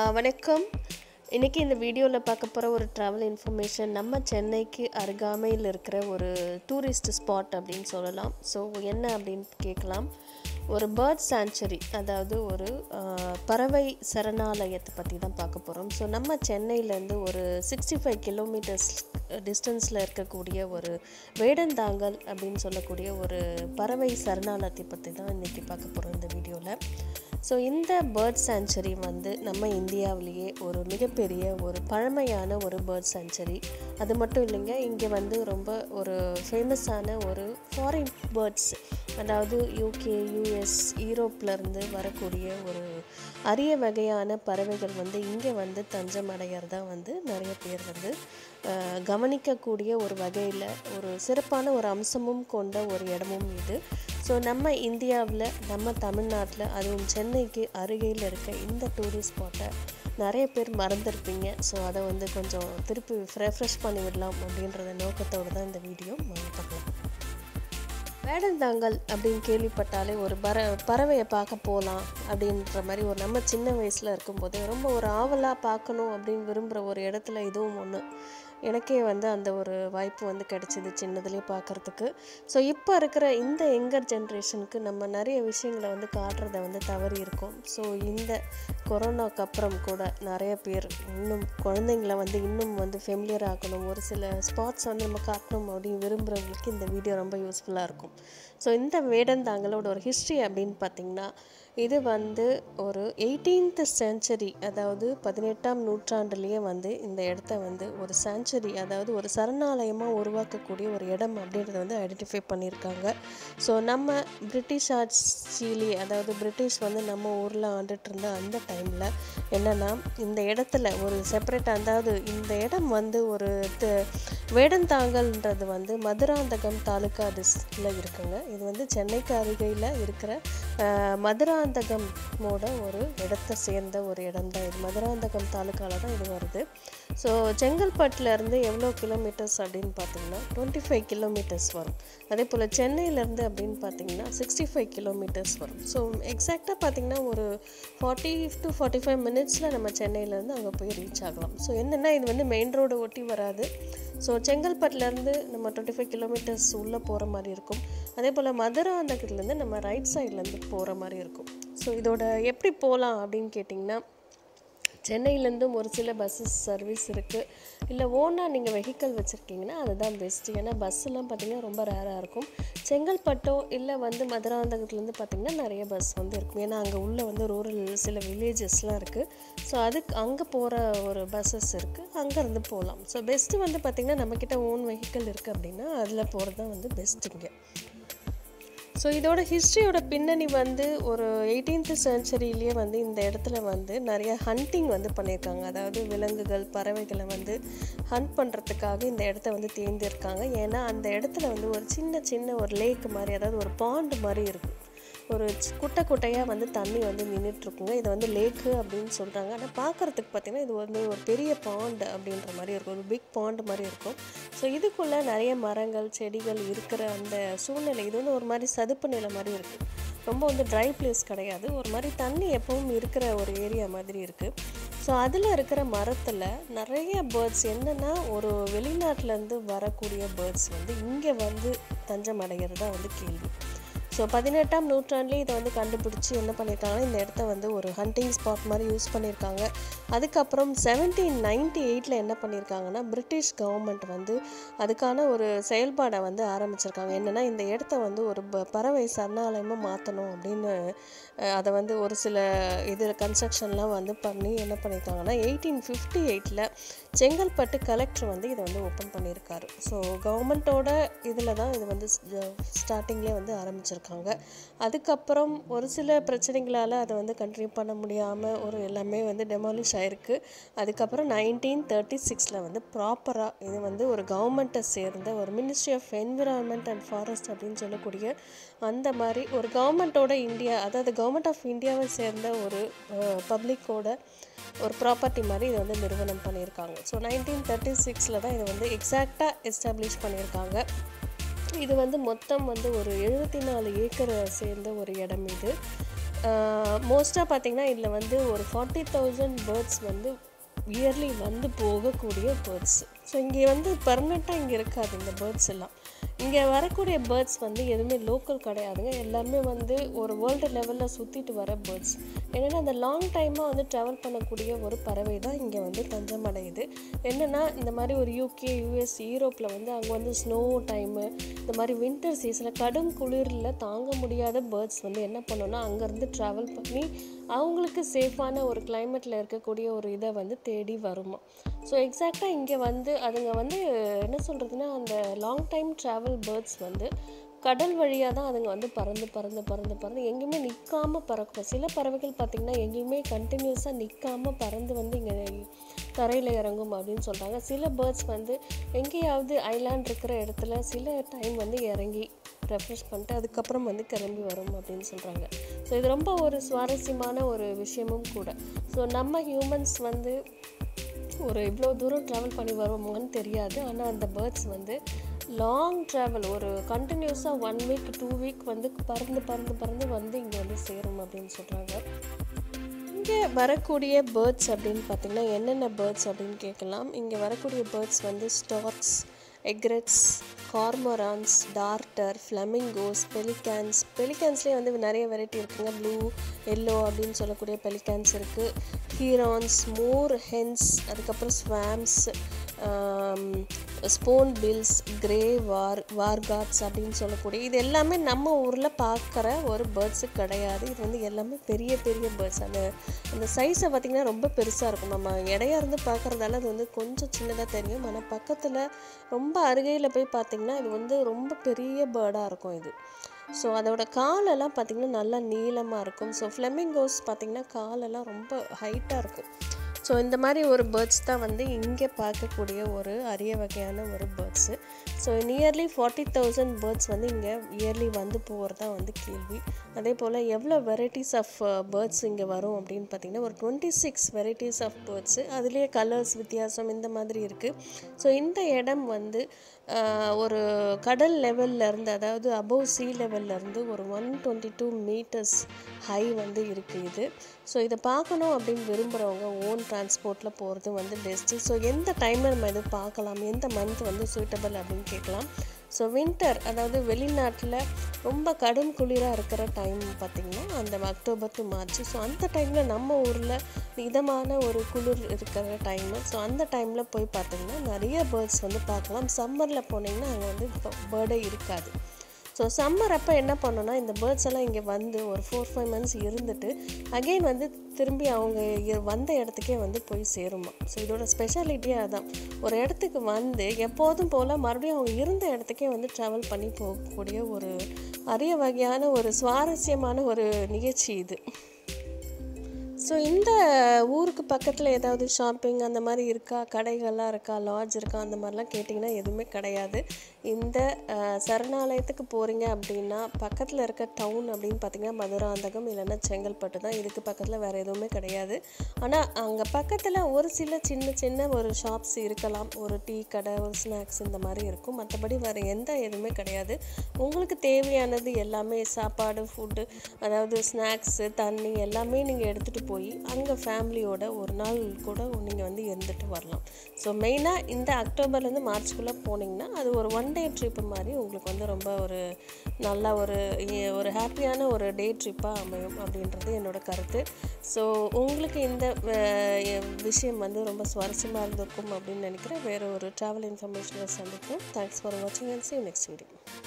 வணக்கம் இன்றைக்கி இந்த வீடியோவில் பார்க்க போகிற ஒரு ட்ராவல் இன்ஃபர்மேஷன் நம்ம சென்னைக்கு அருகாமையில் இருக்கிற ஒரு டூரிஸ்ட் ஸ்பாட் அப்படின்னு சொல்லலாம் ஸோ என்ன அப்படின்னு கேட்கலாம் ஒரு பேர்ட் சாங்சுரி அதாவது ஒரு ஆஹ், பறவை சரணாலயத்தை பற்றி தான் பார்க்க போகிறோம் ஸோ நம்ம சென்னையிலேருந்து ஒரு சிக்ஸ்டி ஃபைவ் கிலோமீட்டர்ஸ் டிஸ்டன்ஸில் இருக்கக்கூடிய ஒரு வேடந்தாங்கல் அப்படின்னு சொல்லக்கூடிய ஒரு பறவை சரணாலயத்தை பற்றி தான் இன்றைக்கி பார்க்க போகிறோம் இந்த வீடியோவில் ஸோ இந்த பேர்ட் சாங்சுரி வந்து நம்ம இந்தியாவிலேயே ஒரு மிகப்பெரிய ஒரு பழமையான ஒரு பேர்ட் சாங்சுரி அது மட்டும் இல்லைங்க இங்கே வந்து ரொம்ப ஒரு ஃபேமஸான ஒரு ஃபாரின் பேர்ட்ஸ் அதாவது யூகே யூஎஸ் யூரோப்லேருந்து வரக்கூடிய ஒரு அரிய வகையான பறவைகள் வந்து இங்கே வந்து தஞ்சம் அடையிறதா வந்து நிறைய பேர் வந்து அஹ், கவனிக்கக்கூடிய ஒரு வகையில் ஒரு சிறப்பான ஒரு அம்சமும் கொண்ட ஒரு இடமும் இது ஸோ நம்ம இந்தியாவில் நம்ம தமிழ்நாட்டில் அதுவும் சென்னைக்கு அருகில் இருக்க இந்த டூரிஸ்ட் ஸ்பாட்டை நிறைய பேர் மறந்துருப்பீங்க ஸோ அதை வந்து கொஞ்சம் திருப்பி ரெஃப்ரெஷ் பண்ணி விடலாம் அப்படின்றத நோக்கத்தோடு தான் இந்த வீடியோ வாங்க பார்க்கலாம் வேடந்தாங்கல் அப்படின்னு கேள்விப்பட்டாலே ஒரு பற பறவையை பார்க்க போகலாம் அப்படின்ற மாதிரி ஒரு நம்ம சின்ன வயசில் இருக்கும்போதே ரொம்ப ஒரு ஆவலாக பார்க்கணும் அப்படின்னு விரும்புகிற ஒரு இடத்துல இதுவும் ஒன்று எனக்கே வந்து அந்த ஒரு வாய்ப்பு வந்து கிடைச்சிது சின்னதுலேயே பார்க்குறதுக்கு ஸோ இப்போ இருக்கிற இந்த யங்கர் ஜென்ரேஷனுக்கு நம்ம நிறைய விஷயங்களை வந்து காட்டுறதை வந்து தவறி இருக்கோம் ஸோ இந்த கொரோனாக்கு அப்புறம் கூட நிறைய பேர் இன்னும் குழந்தைங்கள வந்து இன்னும் வந்து ஃபெமிலியர் ஆக்கணும் ஒரு சில ஸ்பாட்ஸ் வந்து நம்ம காட்டணும் அப்படின்னு விரும்புகிறவங்களுக்கு இந்த வீடியோ ரொம்ப யூஸ்ஃபுல்லாக இருக்கும் ஸோ இந்த வேடந்தாங்களோட ஒரு ஹிஸ்ட்ரி அப்படின்னு பார்த்திங்கன்னா இது வந்து ஒரு எயிட்டீன்த் செஞ்சுரி அதாவது பதினெட்டாம் நூற்றாண்டுலேயே வந்து இந்த இடத்த வந்து ஒரு சாங்சுரி அதாவது ஒரு சரணாலயமாக உருவாக்கக்கூடிய ஒரு இடம் அப்படின்றத வந்து ஐடென்டிஃபை பண்ணியிருக்காங்க ஸோ நம்ம பிரிட்டிஷ் ஆட்சியிலே அதாவது பிரிட்டிஷ் வந்து நம்ம ஊரில் ஆண்டுட்டு இருந்த அந்த டைமில் என்னென்னா இந்த இடத்துல ஒரு செப்பரேட் அதாவது இந்த இடம் வந்து ஒரு த- வேடந்தாங்கல்ன்றது வந்து மதுராந்தகம் தாலுக்கா டிஸ்ட்ரிக்டில் இருக்குங்க இது வந்து சென்னைக்கு அருகையில் இருக்கிற அஹ், மதுராந்தகமோட ஒரு இடத்தை சேர்ந்த ஒரு இடம் தான் இது மதுராந்தகம் தாலுக்காவில் தான் இது வருது ஸோ செங்கல்பட்டுலேருந்து எவ்வளோ கிலோமீட்டர்ஸ் அப்படின்னு பார்த்தீங்கன்னா டுவெண்ட்டி ஃபைவ் கிலோமீட்டர்ஸ் வரும் அதே போல் சென்னையிலேருந்து அப்படின்னு பார்த்தீங்கன்னா சிக்ஸ்டி ஃபைவ் கிலோமீட்டர்ஸ் வரும் ஸோ எக்ஸாக்டாக பார்த்தீங்கன்னா ஒரு ஃபார்ட்டி டு ஃபார்ட்டி ஃபைவ் மினிட்ஸில் நம்ம சென்னையிலேருந்து அங்கே போய் ரீச் ஆகலாம் ஸோ என்னென்னா இது வந்து மெயின் ரோடு ஒட்டி வராது ஸோ செங்கல்பட்டுலேருந்து நம்ம டுவெண்ட்டி ஃபைவ் கிலோமீட்டர்ஸ் உள்ளே போகிற மாதிரி இருக்கும் அதே போல் மதுராந்தகத்துலேருந்து நம்ம ரைட் சைட்லேருந்து போகிற மாதிரி இருக்கும் ஸோ இதோட எப்படி போகலாம் அப்படின்னு கேட்டிங்கன்னா சென்னையிலேருந்தும் ஒரு சில பஸ்ஸஸ் சர்வீஸ் இருக்குது இல்லை ஓனாக நீங்கள் வெஹிக்கல் வச்சுருக்கீங்கன்னா அதுதான் பெஸ்ட்டு ஏன்னா பஸ்ஸெல்லாம் பார்த்திங்கன்னா ரொம்ப ரேராக இருக்கும் செங்கல்பட்டோ இல்லை வந்து மதுராந்தகத்துலேருந்து பார்த்திங்கன்னா நிறைய பஸ் வந்து இருக்கும் ஏன்னா அங்கே உள்ள வந்து ரூரல் சில வில்லேஜஸ்லாம் இருக்குது ஸோ அதுக்கு அங்கே போகிற ஒரு பஸ்ஸஸ் இருக்குது அங்கேருந்து போகலாம் ஸோ பெஸ்ட்டு வந்து பார்த்திங்கன்னா நம்மக்கிட்ட ஓன் வெஹிக்கல் இருக்குது அப்படின்னா அதில் போகிறது தான் வந்து பெஸ்ட்டுங்க ஸோ இதோட ஹிஸ்ட்ரியோட பின்னணி வந்து ஒரு எயிட்டீன்த் சென்ச்சுரியிலேயே வந்து இந்த இடத்துல வந்து நிறைய ஹண்டிங் வந்து பண்ணியிருக்காங்க அதாவது விலங்குகள் பறவைகளை வந்து ஹண்ட் பண்ணுறதுக்காக இந்த இடத்த வந்து தேர்ந்தெடுக்காங்க ஏன்னா அந்த இடத்துல வந்து ஒரு சின்ன சின்ன ஒரு லேக் மாதிரி அதாவது ஒரு பாண்டு மாதிரி இருக்கும் ஒரு சி- குட்டை குட்டையாக வந்து தண்ணி வந்து நின்றுட்டுருக்குங்க இதை வந்து லேக்கு அப்படின்னு சொல்கிறாங்க ஆனால் பார்க்குறதுக்கு பார்த்தீங்கன்னா இது வந்து ஒரு பெரிய பாண்ட் அப்படின்ற மாதிரி இருக்கும் ஒரு பிக் பாண்ட் மாதிரி இருக்கும் ஸோ இதுக்குள்ளே நிறைய மரங்கள் செடிகள் இருக்கிற அந்த சூழ்நிலை இது வந்து ஒரு மாதிரி சதுப்பு நிலை மாதிரி இருக்குது ரொம்ப வந்து ட்ரை பிளேஸ் கிடையாது ஒரு மாதிரி தண்ணி எப்பவும் இருக்கிற ஒரு ஏரியா மாதிரி இருக்குது ஸோ அதில் இருக்கிற மரத்தில் நிறைய பேர்ட்ஸ் என்னென்னா ஒரு வெளிநாட்டிலேருந்து வரக்கூடிய பேர்ட்ஸ் வந்து இங்கே வந்து தஞ்சம் அடைகிறது தான் வந்து கேள்வி ஸோ பதினெட்டாம் நூற்றாண்டுலேயே இதை வந்து கண்டுபிடிச்சி என்ன பண்ணியிருக்காங்கன்னா இந்த இடத்த வந்து ஒரு ஹண்டிங் ஸ்பாட் மாதிரி யூஸ் பண்ணியிருக்காங்க அதுக்கப்புறம் செவன்டீன் நைன்டி எயிட்டில் என்ன பண்ணியிருக்காங்கன்னா பிரிட்டிஷ் கவர்மெண்ட் வந்து அதுக்கான ஒரு செயல்பாடை வந்து ஆரம்பிச்சிருக்காங்க என்னென்னா இந்த இடத்த வந்து ஒரு ப- பறவை சரணாலயமாக மாற்றணும் அப்படின்னு அஹ், அதை வந்து ஒரு சில இது கன்ஸ்ட்ரக்ஷன்லாம் வந்து பண்ணி என்ன பண்ணியிருக்காங்கன்னா எயிட்டீன் ஃபிஃப்டி எயிட்டில் செங்கல்பட்டு கலெக்டர் வந்து இதை வந்து ஓப்பன் பண்ணியிருக்காரு ஸோ கவர்மெண்ட்டோட இதில் தான் இது வந்து ஸ்டார்டிங்லேயே வந்து ஆரம்பிச்சிருக்காங்க அதுக்கப்புறம் ஒரு சில பிரச்சனைகளால் அதை வந்து கண்டினியூ பண்ண முடியாமல் ஒரு எல்லாமே வந்து டெமாலிஷ் ஆயிருக்கு அதுக்கப்புறம் நைன்டீன் தேர்ட்டி சிக்ஸில் வந்து ப்ராப்பராக இது வந்து ஒரு கவர்மெண்ட்டை சேர்ந்த ஒரு ministry of environment and forest அப்படின்னு சொல்லக்கூடிய அந்த மாதிரி ஒரு கவர்மெண்ட்டோட இந்தியா அதாவது கவர்மெண்ட் ஆஃப் இந்தியாவை சேர்ந்த ஒரு பப்ளிக்கோட ஒரு ப்ராப்பர்ட்டி மாதிரி இதை வந்து நிறுவனம் பண்ணியிருக்காங்க ஸோ நைன்டீன் தேர்ட்டி சிக்ஸில் தான் இதை வந்து எக்ஸாக்டாக எஸ்டாப்ளிஷ் பண்ணியிருக்காங்க இது வந்து மொத்தம் வந்து ஒரு எழுபத்தி நாலு ஏக்கரை சேர்ந்த ஒரு இடம் இது மோஸ்ட்டாக பார்த்தீங்கன்னா இதில் வந்து ஒரு ஃபார்ட்டி தௌசண்ட் பேர்ட்ஸ் வந்து இயர்லி வந்து போகக்கூடிய பேர்ட்ஸ் ஸோ இங்கே வந்து பர்மனெண்ட்டாக இங்கே இருக்காது இந்த பேர்ட்ஸ் எல்லாம் இங்கே வரக்கூடிய பேர்ட்ஸ் வந்து எதுவுமே லோக்கல் கிடையாதுங்க எல்லாமே வந்து ஒரு வேர்ல்டு லெவலில் சுற்றிட்டு வர பேர்ட்ஸ் என்னென்னா அந்த லாங் டைமாக வந்து ட்ராவல் பண்ணக்கூடிய ஒரு பறவை தான் இங்கே வந்து தஞ்சம் அடையுது என்னென்னா இந்த மாதிரி ஒரு யூகே யூஎஸ் யூரோப்பில் வந்து அங்கே வந்து ஸ்னோ டைமு இந்த மாதிரி வின்டர் சீசனில் கடும் குளிரில் தாங்க முடியாத பேர்ட்ஸ் வந்து என்ன பண்ணோன்னா அங்கேருந்து ட்ராவல் பண்ணி அவங்களுக்கு சேஃபான ஒரு கிளைமேட்டில் இருக்கக்கூடிய ஒரு இதை வந்து தேடி வருமா ஸோ எக்ஸாக்டாக இங்கே வந்து அதுங்க வந்து என்ன சொல்கிறதுனா அந்த லாங் டைம் ட்ராவல் பேர்ட்ஸ் வந்து கடல் வழியாக தான் அதுங்க வந்து பறந்து பறந்து பறந்து பறந்து எங்கேயுமே நிற்காம பறக்கும் சில பறவைகள் பார்த்திங்கன்னா எங்கேயுமே கண்டினியூஸாக நிற்காம பறந்து வந்து இங்கே தரையில் இறங்கும் அப்படின்னு சொல்கிறாங்க சில பேர்ட்ஸ் வந்து எங்கேயாவது ஐலாண்ட் இருக்கிற இடத்துல சில டைம் வந்து இறங்கி ரெஃப்ரெஷ் பண்ணிட்டு அதுக்கப்புறம் வந்து கிளம்பி வரும் அப்படின்னு சொல்கிறாங்க ஸோ இது ரொம்ப ஒரு சுவாரஸ்யமான ஒரு விஷயமும் கூட ஸோ நம்ம ஹியூமன்ஸ் வந்து ஒரு இவ்வளோ தூரம் ட்ராவல் பண்ணி வருவோமான்னு தெரியாது ஆனால் அந்த பேர்ட்ஸ் வந்து லாங் ட்ராவல் ஒரு கண்டினியூஸாக ஒன் வீக் டூ வீக் வந்து பறந்து பறந்து பறந்து வந்து இங்கே வந்து சேரும் அப்படின்னு சொல்கிறாங்க இங்கே வரக்கூடிய பேர்ட்ஸ் அப்படின்னு பார்த்திங்கன்னா என்னென்ன பேர்ட்ஸ் அப்படின்னு கேட்கலாம் இங்கே வரக்கூடிய பேர்ட்ஸ் வந்து storks egrets cormorants darters flamingos pelicans பெலிகான்ஸ்லேயே வந்து நிறைய வெரைட்டி இருக்குங்க ப்ளூ எல்லோ அப்படின்னு சொல்லக்கூடிய பெலிகான்ஸ் இருக்குது ஹீரான்ஸ் மோர் ஹென்ஸ் அதுக்கப்புறம் ஸ்வாம்ஸ் ஸ்போன் பில்ஸ் கிரே வார் வார்காட்ஸ் அப்படின்னு சொல்லக்கூடிய இது எல்லாமே நம்ம ஊரில் பார்க்குற ஒரு பேர்ட்ஸு கிடையாது இது வந்து எல்லாமே பெரிய பெரிய பேர்ட்ஸ் அந்த அந்த சைஸை பார்த்திங்கன்னா ரொம்ப பெருசாக இருக்கும் நம்ம இடையா இருந்து பார்க்குறதால அது வந்து கொஞ்சம் சின்னதாக தெரியும் ஆனால் பக்கத்தில் ரொம்ப அருகையில் போய் பார்த்திங்கன்னா இது வந்து ரொம்ப பெரிய பேர்டாக இருக்கும் இது ஸோ அதோட காலெல்லாம் பார்த்திங்கன்னா நல்லா நீளமாக இருக்கும் ஸோ ஃப்ளெமிங்கோஸ் பார்த்திங்கன்னா காலெல்லாம் ரொம்ப ஹைட்டாக இருக்கும் ஸோ இந்த மாதிரி ஒரு பேர்ட்ஸ் தான் வந்து இங்கே பார்க்கக்கூடிய ஒரு அரிய வகையான ஒரு birds so nearly forty thousand birds வந்து இங்கே இயர்லி வந்து போகிறதா வந்து கேள்வி அதே போல் எவ்வளோ வெரைட்டிஸ் ஆஃப் பேர்ட்ஸ் இங்கே வரும் அப்படின்னு பார்த்திங்கன்னா ஒரு twenty six varieties of birds அதுலேயே கலர்ஸ் வித்தியாசம் இந்த மாதிரி இருக்குது ஸோ இந்த இடம் வந்து ஒரு கடல் லெவல்லேருந்து அதாவது அபவ் சி லெவல்லேருந்து ஒரு one twenty two metres high வந்து இருக்குது இது ஸோ இதை பார்க்கணும் அப்படின்னு விரும்புகிறவங்க ஓன் டிரான்ஸ்போர்ட்டில் போகிறது வந்து பெஸ்ட்டு ஸோ எந்த டைமில் நம்ம இது பார்க்கலாம் எந்த மந்த் வந்து சூட்டபிள் அப்படின்னு கேட்கலாம் ஸோ வின்டர் அதாவது வெளிநாட்டில் ரொம்ப கடும் குளிராக இருக்கிற டைம் பார்த்திங்கன்னா அந்த அக்டோபர் டு மார்ச் ஸோ அந்த டைமில் நம்ம ஊரில் இதமான ஒரு குளிர் இருக்கிற டைமு ஸோ அந்த டைமில் போய் பார்த்திங்கன்னா நிறைய பேர்ட்ஸ் வந்து பார்க்கலாம் சம்மரில் போனீங்கன்னா அங்கே வந்து பேர்டே இருக்காது ஸோ சம்மர் அப்போ என்ன பண்ணோன்னா இந்த பேர்ட்ஸ் எல்லாம் இங்கே வந்து ஒரு ஃபோர் ஃபைவ் மந்த்ஸ் இருந்துட்டு அகெயின் வந்து திரும்பி அவங்க வந்த இடத்துக்கே வந்து போய் சேருமா ஸோ இதோட ஸ்பெஷாலிட்டியே அதுதான் ஒரு இடத்துக்கு வந்து எப்போதும் போல் மறுபடியும் அவங்க இருந்த இடத்துக்கே வந்து ட்ராவல் பண்ணி போகக்கூடிய ஒரு அரிய வகையான ஒரு சுவாரஸ்யமான ஒரு நிகழ்ச்சி இது ஸோ இந்த ஊருக்கு பக்கத்தில் ஏதாவது ஷாப்பிங் அந்த மாதிரி இருக்கா கடைகள்லாம் இருக்கா லாட்ஜ் இருக்கா அந்த மாதிரிலாம் கேட்டிங்கன்னா எதுவுமே கிடையாது இந்த சரணாலயத்துக்கு போகிறீங்க அப்படின்னா பக்கத்தில் இருக்க டவுன் அப்படின்னு பார்த்தீங்கன்னா மதுராந்தகம் இல்லைன்னா செங்கல்பட்டு தான் இதுக்கு பக்கத்தில் வேறு எதுவுமே கிடையாது ஆனால் அங்கே பக்கத்தில் ஒரு சில சின்ன சின்ன ஒரு ஷாப்ஸ் இருக்கலாம் ஒரு டீ கடை ஒரு ஸ்நாக்ஸ் இந்த மாதிரி இருக்கும் மற்றபடி வேறு எந்த எதுவுமே கிடையாது உங்களுக்கு தேவையானது எல்லாமே சாப்பாடு ஃபுட்டு அதாவது ஸ்நாக்ஸு தண்ணி எல்லாமே நீங்கள் எடுத்துகிட்டு போய் அங்கே ஃபேமிலியோட ஒரு நாள் கூட நீங்கள் வந்து இருந்துட்டு வரலாம் ஸோ மெயினாக இந்த அக்டோபர்லேருந்து மார்ச்குள்ளே போனீங்கன்னா அது ஒரு ஒன் டே ட்ரிப்பு மாதிரி உங்களுக்கு வந்து ரொம்ப ஒரு நல்ல ஒரு ஒரு ஹாப்பியான ஒரு டே ட்ரிப்பாக அமையும் அப்படின்றது என்னோட கருத்து ஸோ உங்களுக்கு இந்த விஷயம் வந்து ரொம்ப சுவாரஸ்யமாக இருந்திருக்கும் அப்படின்னு நினைக்கிறேன் வேறு ஒரு ட்ராவல் இன்ஃபர்மேஷனை சந்திப்போம் தேங்க்ஸ் ஃபார் வாட்சிங் அண்ட் சி நெக்ஸ்ட் வீடியோ